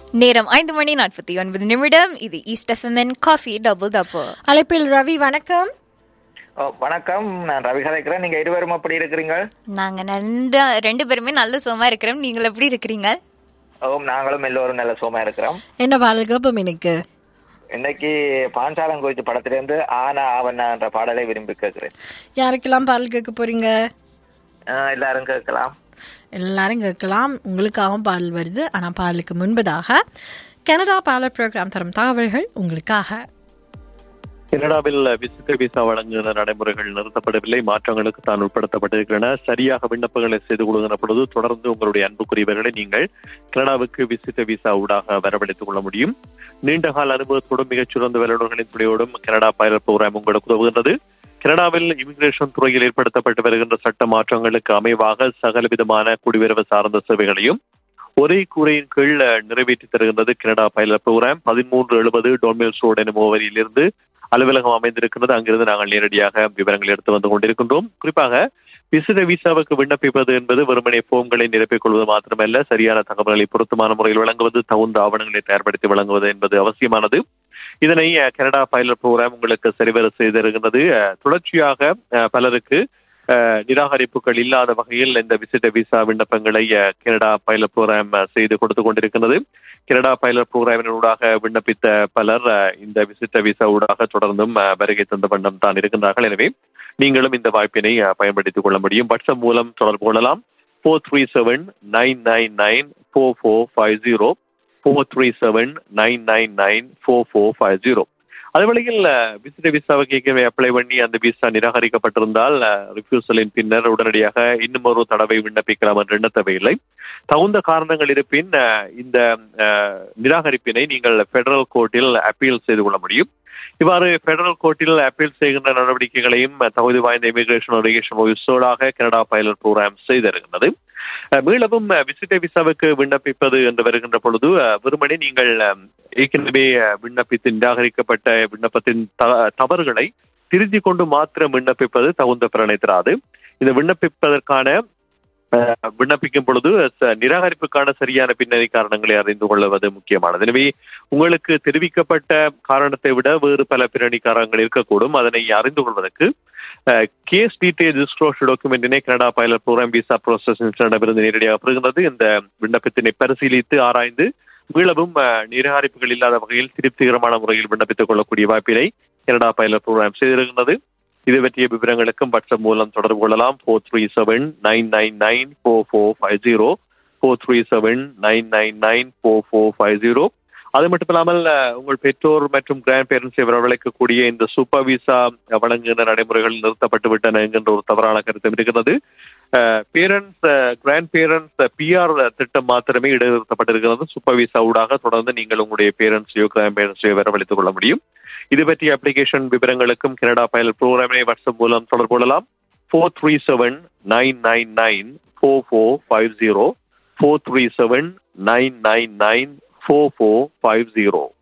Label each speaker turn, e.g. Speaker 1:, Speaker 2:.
Speaker 1: நேரம் ஐந்து மணி நாற்பத்தி ஒன்பது நிமிடம் இது ஈஸ்ட் எஃப்எம்என் காஃபி டபுள் டப்பு
Speaker 2: அழைப்பில் ரவி வணக்கம்
Speaker 3: ஓ, வணக்கம் நான் ரவி கதைக்கிறேன் நீங்க இருவரும் எப்படி இருக்கிறீங்க
Speaker 1: நாங்க நல்ல ரெண்டு பேருமே நல்ல சுகமா இருக்கிறோம் நீங்கள் எப்படி இருக்கிறீங்க
Speaker 3: ஓ நாங்களும் எல்லோரும் நல்ல சுகமா இருக்கிறோம்
Speaker 2: என்ன பாடல் கேப்பம் எனக்கு
Speaker 3: இன்னைக்கு பாஞ்சாலம் குறிச்சி படத்திலிருந்து ஆனா ஆவண்ணா என்ற பாடலை விரும்பி கேட்கிறேன்
Speaker 2: யாருக்கெல்லாம் பாடல் கேட்க போறீங்க
Speaker 3: ஆஹ் எல்லாரும் கேட்கலாம்
Speaker 2: எல்லாரும் கேட்கலாம் உங்களுக்காகவும் பாடல் வருது ஆனா பாடலுக்கு முன்பதாக கனடா பாடல் ப்ரோக்ராம் தரும் தகவல்கள் உங்களுக்காக
Speaker 4: கனடாவில் விசிட்ட விசா வழங்குகிற நடைமுறைகள் நிறுத்தப்படவில்லை மாற்றங்களுக்கு தான் உட்படுத்தப்பட்டிருக்கின்றன சரியாக விண்ணப்பங்களை செய்து கொள்கிற பொழுது தொடர்ந்து உங்களுடைய அன்புக்குரியவர்களை நீங்கள் கனடாவுக்கு விசிட்ட விசா ஊடாக வரவழைத்துக் கொள்ள முடியும் நீண்ட கால அனுபவத்தோடும் மிகச்சிறந்த வல்லுநர்களின் துணையோடும் கனடா பைலட் ப்ரோக்ராம் உங்களுக்கு உதவுகின்றது கனடாவில் இமிகிரேஷன் துறையில் ஏற்படுத்தப்பட்டு வருகின்ற சட்ட மாற்றங்களுக்கு அமைவாக சகல விதமான குடியுறவு சார்ந்த சேவைகளையும் ஒரே கூரையின் கீழ் நிறைவேற்றி தருகின்றது கனடா பைலட் ப்ரோக்ராம் பதிமூன்று எழுபது டோன்மில்ஸ் ரோடு எனும் முகவரியிலிருந்து அலுவலகம் அமைந்திருக்கிறது அங்கிருந்து நாங்கள் நேரடியாக விவரங்களை எடுத்து வந்து கொண்டிருக்கின்றோம் குறிப்பாக விசிட விசாவுக்கு விண்ணப்பிப்பது என்பது வெறுமனே போம்களை நிரப்பிக் கொள்வது மாத்திரமல்ல சரியான தகவல்களை பொருத்தமான முறையில் வழங்குவது தகுந்த ஆவணங்களை தயார்படுத்தி வழங்குவது என்பது அவசியமானது இதனை அஹ், கனடா பைலட் ப்ரோக்ராம் உங்களுக்கு சரிவர செய்திருக்கின்றது அஹ், தொடர்ச்சியாக அஹ், பலருக்கு அஹ், நிராகரிப்புகள் இல்லாத வகையில் இந்த விசிட்ட விசா விண்ணப்பங்களை அஹ், கனடா பைலட் ப்ரோக்ராம் அஹ், செய்து கொடுத்து கொண்டிருக்கின்றது கனடா பைலட் ப்ரோக்ராமினூடாக விண்ணப்பித்த பலர் அஹ், இந்த விசிட்ட விசா ஊடாக தொடர்ந்தும் அஹ், வருகை தந்த வண்ணம் தான் இருக்கின்றார்கள் எனவே நீங்களும் இந்த வாய்ப்பினை அஹ், பயன்படுத்திக் கொள்ள முடியும் வாட்ஸ்அப் மூலம் தொடர்பு கொள்ளலாம் four three seven nine nine nine four four five zero four three seven nine nine nine four four five zero அதே வேளையில் விசிட்ட விசாவுக்கு ஏற்கனவே அப்ளை பண்ணி அந்த விசா நிராகரிக்கப்பட்டிருந்தால் ரிஃப்யூசலின் பின்னர் உடனடியாக இன்னும் ஒரு தடவை விண்ணப்பிக்கலாம் என்ற எண்ண தேவையில்லை தகுந்த காரணங்கள் இருப்பின் அஹ், இந்த அஹ், நிராகரிப்பினை நீங்கள் பெடரல் கோர்ட்டில் அப்பீல் செய்து கொள்ள முடியும் இவ்வாறு பெடரல் கோர்ட்டில் அப்பீல் செய்கின்ற நடவடிக்கைகளையும் அஹ், தகுதி வாய்ந்த இமிகிரேஷன் ஒரிகேஷன் ஆஃபீஸோடாக கனடா பைலட் ப்ரோக்ராம் செய்திருக்கின்றது அஹ், மீளவும் அஹ், விசிட்ட விசாவுக்கு விண்ணப்பிப்பது என்று வருகின்ற பொழுது அஹ், வெறுமனே நீங்கள் அஹ், ஏற்கனவே அஹ், விண்ணப்பித்து நிராகரிக்கப்பட்ட விண்ணப்பத்தின் த- தவறுகளை திருத்திக் கொண்டு மாத்திரம் விண்ணப்பிப்பது தகுந்த பலனை தராது இந்த விண்ணப்பிப்பதற்கான அஹ், விண்ணப்பிக்கும் பொழுது ச- நிராகரிப்புக்கான சரியான பின்னணி காரணங்களை அறிந்து கொள்வது முக்கியமானது எனவே உங்களுக்கு தெரிவிக்கப்பட்ட காரணத்தை விட வேறு பல பின்னணி காரணங்கள் இருக்கக்கூடும் அதனை அறிந்து கொள்வதற்கு கேஸ் டீடைல் டிஸ்க்ளோஷர் டாக்குமெண்டினை Canada pilot program visa process இருந்து நேரடியாக பெறுகின்றது இந்த விண்ணப்பத்தினை பரிசீலித்து ஆராய்ந்து மீளவும் அஹ், நிராகரிப்புகள் இல்லாத வகையில் திருப்திகரமான முறையில் விண்ணப்பித்துக் கொள்ளக்கூடிய வாய்ப்பினை கனடா பைலட் ப்ரோக்ராம் செய்திருக்கின்றது இது பற்றிய விவரங்களுக்கும் வாட்ஸ்அப் மூலம் தொடர்பு கொள்ளலாம் four three seven nine nine nine four four five zero four three seven nine nine nine four four five zero அது மட்டும் இல்லாமல் அஹ், உங்கள் பெற்றோர் மற்றும் கிராண்ட் பேரண்ட்ஸை வரவழைக்கக்கூடிய இந்த சூப்பர் விசா வழங்குகின்ற நடைமுறைகள் நிறுத்தப்பட்டு விட்டன என்கின்ற ஒரு தவறான கருத்தும் இருக்கிறது பேரண்ட்ஸ் கிராண்ட் பேரண்ட்ஸ் பிஆர் திட்டம் மாத்திரமே இடைநிறுத்தப்பட்டிருக்கிறது சூப்பர் விசா ஊடாக தொடர்ந்து நீங்கள் உங்களுடைய பேரண்ட்ஸையோ கிராண்ட் பேரண்ட்ஸையோ வரவழைத்துக் கொள்ள முடியும் இது பற்றிய அப்ளிகேஷன் விவரங்களுக்கும் கனடா பயல் ப்ரோக்ராமினை வாட்ஸ்அப் மூலம் தொடர்பு கொள்ளலாம் four three seven nine nine nine four four five zero four three seven nine nine nine four four five zero